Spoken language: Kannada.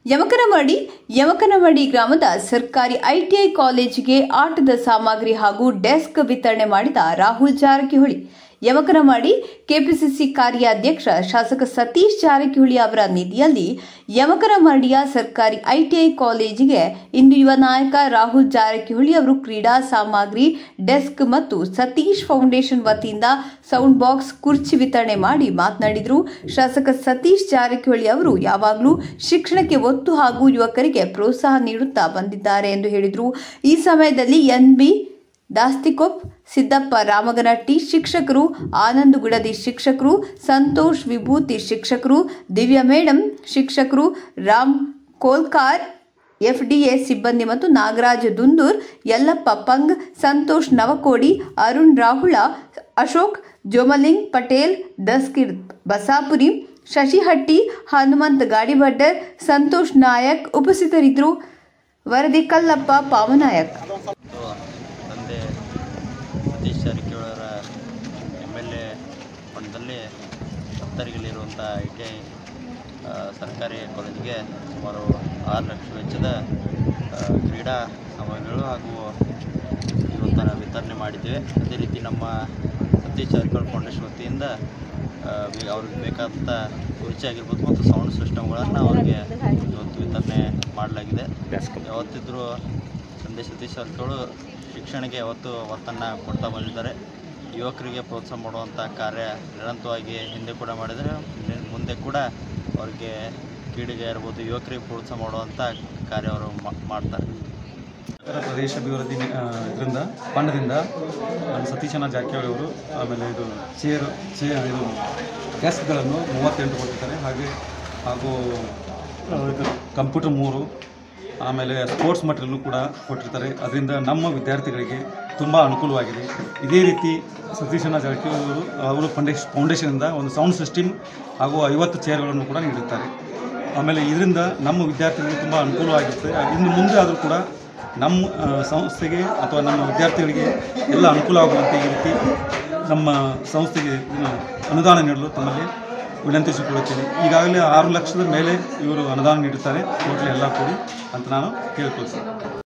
ಯಮಕನಮಡಿ ಯಮಕನಮಡಿ ಗ್ರಾಮದ ಸರ್ಕಾರಿ ಐಟಿಐ ಕಾಲೇಜಿಗೆ ಆಟದ ಸಾಮಗ್ರಿ ಹಾಗೂ ಡೆಸ್ಕ್ ವಿತರಣೆ ಮಾಡಿದ ರಾಹುಲ್ ಜಾರಕಿಹೊಳಿ ಯಮಕನಮಡಿ ಕೆಪಿಸಿಸಿ ಕಾರ್ಯಾಧ್ಯಕ್ಷ ಶಾಸಕ ಸತೀಶ್ ಜಾರಕಿಹೊಳಿ ಅವರ ನಿಧಿಯಲ್ಲಿ ಯಮಕನಮಡಿಯ ಸರ್ಕಾರಿ ಐಟಿಐ ಕಾಲೇಜಿಗೆ ಇಂದು ಯುವ ನಾಯಕ ರಾಹುಲ್ ಜಾರಕಿಹೊಳಿ ಅವರು ಕ್ರೀಡಾ ಸಾಮಗ್ರಿ ಡೆಸ್ಕ್ ಮತ್ತು ಸತೀಶ್ ಫೌಂಡೇಶನ್ ವತಿಯಿಂದ ಸೌಂಡ್ ಬಾಕ್ಸ್ ಕುರ್ಚಿ ವಿತರಣೆ ಮಾಡಿ ಮಾತನಾಡಿದರು ಶಾಸಕ ಸತೀಶ್ ಜಾರಕಿಹೊಳಿ ಅವರು ಯಾವಾಗಲೂ ಶಿಕ್ಷಣಕ್ಕೆ ಒತ್ತು ಹಾಗೂ ಯುವಕರಿಗೆ ಪ್ರೋತ್ಸಾಹ ನೀಡುತ್ತಾ ಬಂದಿದ್ದಾರೆ ಎಂದು ಹೇಳಿದರು ಈ ಸಮಯದಲ್ಲಿ ಎನ್ಬಿ ದಾಸ್ತಿಕೊಪ್ ಸಿದ್ದಪ್ಪ ರಾಮಗನಟ್ಟಿ ಶಿಕ್ಷಕರು ಆನಂದ್ ಗುಡದಿ ಶಿಕ್ಷಕರು ಸಂತೋಷ್ ವಿಭೂತಿ ಶಿಕ್ಷಕರು ದಿವ್ಯ ಮೇಡಂ ಶಿಕ್ಷಕರು ರಾಮ್ ಕೋಲ್ಕಾರ್ ಎಫ್ಡಿಎ ಸಿಬ್ಬಂದಿ ಮತ್ತು ನಾಗರಾಜ್ ದುಂದೂರ್ ಯಲ್ಲಪ್ಪ ಪಂಗ್ ಸಂತೋಷ್ ನವಕೋಡಿ ಅರುಣ್ ರಾಹುಳ ಅಶೋಕ್ ಜೋಮಲಿಂಗ್ ಪಟೇಲ್ ದಸ್ಕಿರ್ ಬಸಾಪುರಿ ಶಶಿಹಟ್ಟಿ ಹನುಮಂತ್ ಗಾಡಿಭಟ್ಟರ್ ಸಂತೋಷ್ ನಾಯಕ್ ಉಪಸ್ಥಿತರಿದ್ದರು ವರದಿ ಕಲ್ಲಪ್ಪ ಪಾವನಾಯಕ್ ಮತ್ತು ತಂದೆ ಸತೀಶ್ ಜಾರಕಿಹೊಳಿಯವರ ಎಮ್ ಎಲ್ ಎ ಫಂಡದಲ್ಲಿ ಸಪ್ತರಿಗೆಲಿರುವಂಥ ಐ ಟಿ ಐ ಸರ್ಕಾರಿ ಕಾಲೇಜಿಗೆ ಸುಮಾರು ಆರು ಲಕ್ಷ ವೆಚ್ಚದ ಆ, ಕ್ರೀಡಾ ಸಾಮಗ್ರಿಗಳು ಹಾಗೂ ಇವತ್ತು ನಾವು ವಿತರಣೆ ಮಾಡಿದ್ದೇವೆ ಅದೇ ರೀತಿ ನಮ್ಮ ಸತೀಶ್ ಜಾರಕಿಹೊಳಿ ಫೌಂಡೇಶನ್ ವತಿಯಿಂದ ಆ, ವಿ- ಅವ್ರಿಗೆ ಬೇಕಾದಂಥ ಕುರ್ಚಿ ಆಗಿರ್ಬೋದು ಮತ್ತು ಸೌಂಡ್ ಸಿಸ್ಟಮ್ಗಳನ್ನು ಅವರಿಗೆ ಇವತ್ತು ವಿತರಣೆ ಮಾಡಲಾಗಿದೆ ಯಾವತ್ತಿದ್ರೂ ಸಂದೇಶ್ ಸತೀಶ್ ಜಾರಕಿಹೊಳಿ ಶಿಕ್ಷಣಕ್ಕೆ ಯಾವತ್ತೂ ಒತ್ತನ್ನು ಕೊಡ್ತಾ ಬಂದಿದ್ದಾರೆ ಯುವಕರಿಗೆ ಪ್ರೋತ್ಸಾಹ ಮಾಡುವಂಥ ಕಾರ್ಯ ನಿರಂತರವಾಗಿ ಹಿಂದೆ ಕೂಡ ಮಾಡಿದರೆ ಮುಂದೆ- ಮುಂದೆ ಕೂಡ ಅವರಿಗೆ ಕ್ರೀಡೆಗೆ ಇರ್ಬೋದು ಯುವಕರಿಗೆ ಪ್ರೋತ್ಸಾಹ ಮಾಡುವಂಥ ಕಾರ್ಯ ಅವರು ಮಾ- ಮಾಡ್ತಾರೆ ಉತ್ತರ ಪ್ರದೇಶ ಅಭಿವೃದ್ಧಿ ನಿ- ಆ, ಇದರಿಂದ ಫಂಡದಿಂದ ನಮ್ಮ ಸತೀಶನ ಜಾರಕಿಹೊಳಿ ಅವರು ಆಮೇಲೆ ಇದು ಚೇರ್ ಚೇ ಇದು ಡೆಸ್ಕ್ಗಳನ್ನು ಮೂವತ್ತೆಂಟು ಕೊಟ್ಟಿದ್ದಾರೆ ಹಾಗೆ ಹಾಗೂ ಆ, ಇದು ಕಂಪ್ಯೂಟರ್ ಮೂರು ಆಮೇಲೆ ಸ್ಪೋರ್ಟ್ಸ್ ಮಟೀರಿಯಲ್ಲು ಕೂಡ ಕೊಟ್ಟಿರ್ತಾರೆ ಅದರಿಂದ ನಮ್ಮ ವಿದ್ಯಾರ್ಥಿಗಳಿಗೆ ತುಂಬ ಅನುಕೂಲವಾಗಿದೆ ಇದೇ ರೀತಿ ಸತೀಶನ ಜಾರಕಿಹೊಳಿ ಅವರು ಅವರು ಫೌಂಡೇಶ್ ಫೌಂಡೇಶನಿಂದ ಒಂದು ಸೌಂಡ್ ಸಿಸ್ಟಮ್ ಹಾಗೂ ಐವತ್ತು ಚೇರ್ಗಳನ್ನು ಕೂಡ ನೀಡುತ್ತಾರೆ ಆಮೇಲೆ ಇದರಿಂದ ನಮ್ಮ ವಿದ್ಯಾರ್ಥಿಗಳಿಗೆ ತುಂಬ ಅನುಕೂಲವಾಗಿರುತ್ತೆ ಇನ್ನು ಮುಂದೆ ಆದರೂ ಕೂಡ ನಮ್ಮ ಆ, ಸಂಸ್ಥೆಗೆ ಅಥವಾ ನಮ್ಮ ವಿದ್ಯಾರ್ಥಿಗಳಿಗೆ ಎಲ್ಲ ಅನುಕೂಲ ಆಗುವಂತೆ ಈ ರೀತಿ ನಮ್ಮ ಸಂಸ್ಥೆಗೆ ಏನು ಅನುದಾನ ನೀಡಲು ತಮ್ಮಲ್ಲಿ ವಿನಂತಿಸಿಕೊಳ್ಳುತ್ತೇನೆ ಈಗಾಗಲೇ ಆರು ಲಕ್ಷದ ಮೇಲೆ ಇವರು ಅನುದಾನ ನೀಡುತ್ತಾರೆ ಟೋಟಲ್ ಎಲ್ಲ ಕೂಡಿ ಅಂತ ನಾನು ಕೇಳ್ಕೊಳ್ತೀನಿ